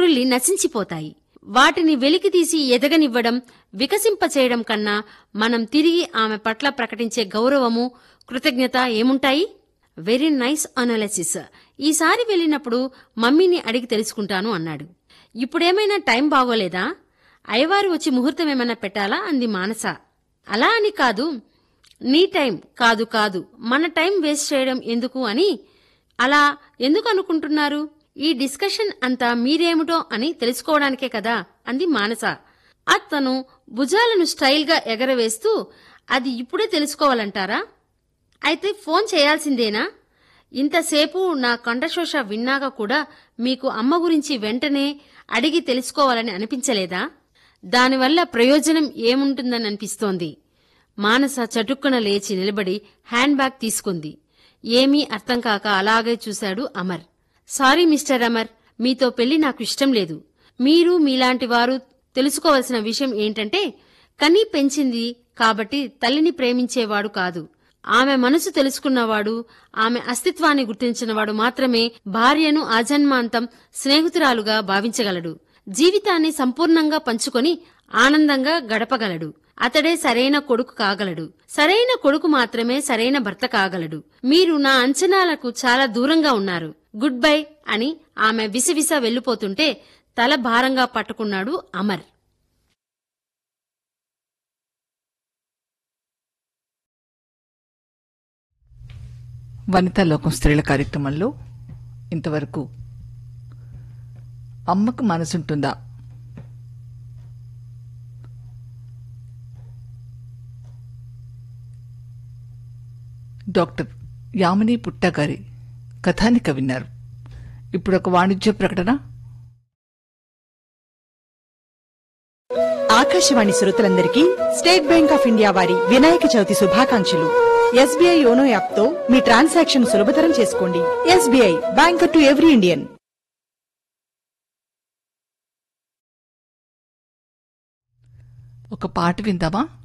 చిగురుల్లి నశించిపోతాయి వాటిని వెలికితీసి ఎదగనివ్వడం వికసింపచేయడం కన్నా మనం తిరిగి ఆమె పట్ల ప్రకటించే గౌరవము కృతజ్ఞత ఏముంటాయి వెరీ నైస్ అనాలిసిస్ ఈసారి వెళ్ళినప్పుడు మమ్మీని అడిగి తెలుసుకుంటాను అన్నాడు ఇప్పుడేమైనా టైం బాగోలేదా అయ్యవారు వచ్చి ముహూర్తం ఏమైనా పెట్టాలా అంది మానస అలా అని కాదు నీ టైం కాదు కాదు మన టైం వేస్ట్ చేయడం ఎందుకు అని అలా ఎందుకు అనుకుంటున్నారు ఈ డిస్కషన్ అంతా మీరేమిటో అని తెలుసుకోవడానికే కదా అంది మానస అతను భుజాలను స్టైల్గా ఎగరవేస్తూ అది ఇప్పుడే తెలుసుకోవాలంటారా అయితే ఫోన్ చేయాల్సిందేనా ఇంతసేపు నా కంఠశోష విన్నాక కూడా మీకు అమ్మ గురించి వెంటనే అడిగి తెలుసుకోవాలని అనిపించలేదా దానివల్ల ప్రయోజనం ఏముంటుందని అనిపిస్తోంది మానస చటుక్కున లేచి నిలబడి హ్యాండ్ బ్యాగ్ తీసుకుంది ఏమీ అర్థం కాక అలాగే చూశాడు అమర్ సారీ మిస్టర్ అమర్ మీతో పెళ్లి నాకు ఇష్టం లేదు మీరు మీలాంటి వారు తెలుసుకోవలసిన విషయం ఏంటంటే కనీ పెంచింది కాబట్టి తల్లిని ప్రేమించేవాడు కాదు ఆమె మనసు తెలుసుకున్నవాడు ఆమె అస్తిత్వాన్ని గుర్తించినవాడు మాత్రమే భార్యను ఆజన్మాంతం స్నేహితురాలుగా భావించగలడు జీవితాన్ని సంపూర్ణంగా పంచుకొని ఆనందంగా గడపగలడు అతడే సరైన కొడుకు కాగలడు సరైన కొడుకు మాత్రమే సరైన భర్త కాగలడు మీరు నా అంచనాలకు చాలా దూరంగా ఉన్నారు గుడ్ బై అని ఆమె విసవిస వెళ్లిపోతుంటే తల భారంగా పట్టుకున్నాడు అమర్ వనితా లోకం స్త్రీల కార్యక్రమంలో ఇంతవరకు అమ్మకు మనసుంటుందా డాక్టర్ యామిని పుట్టా గారి కథానిక విన్నారు ఇప్పుడు ఒక వాణిజ్య ప్రకటన ఆకాశవాణి శ్రోతలందరికీ స్టేట్ బ్యాంక్ ఆఫ్ ఇండియా వారి వినాయక చవితి శుభాకాంక్షలు ఎస్బీఐ యోనో యాప్ తో మీ ట్రాన్సాక్షన్ సులభతరం చేసుకోండి SBI bank to every Indian ఒక పాట విందామా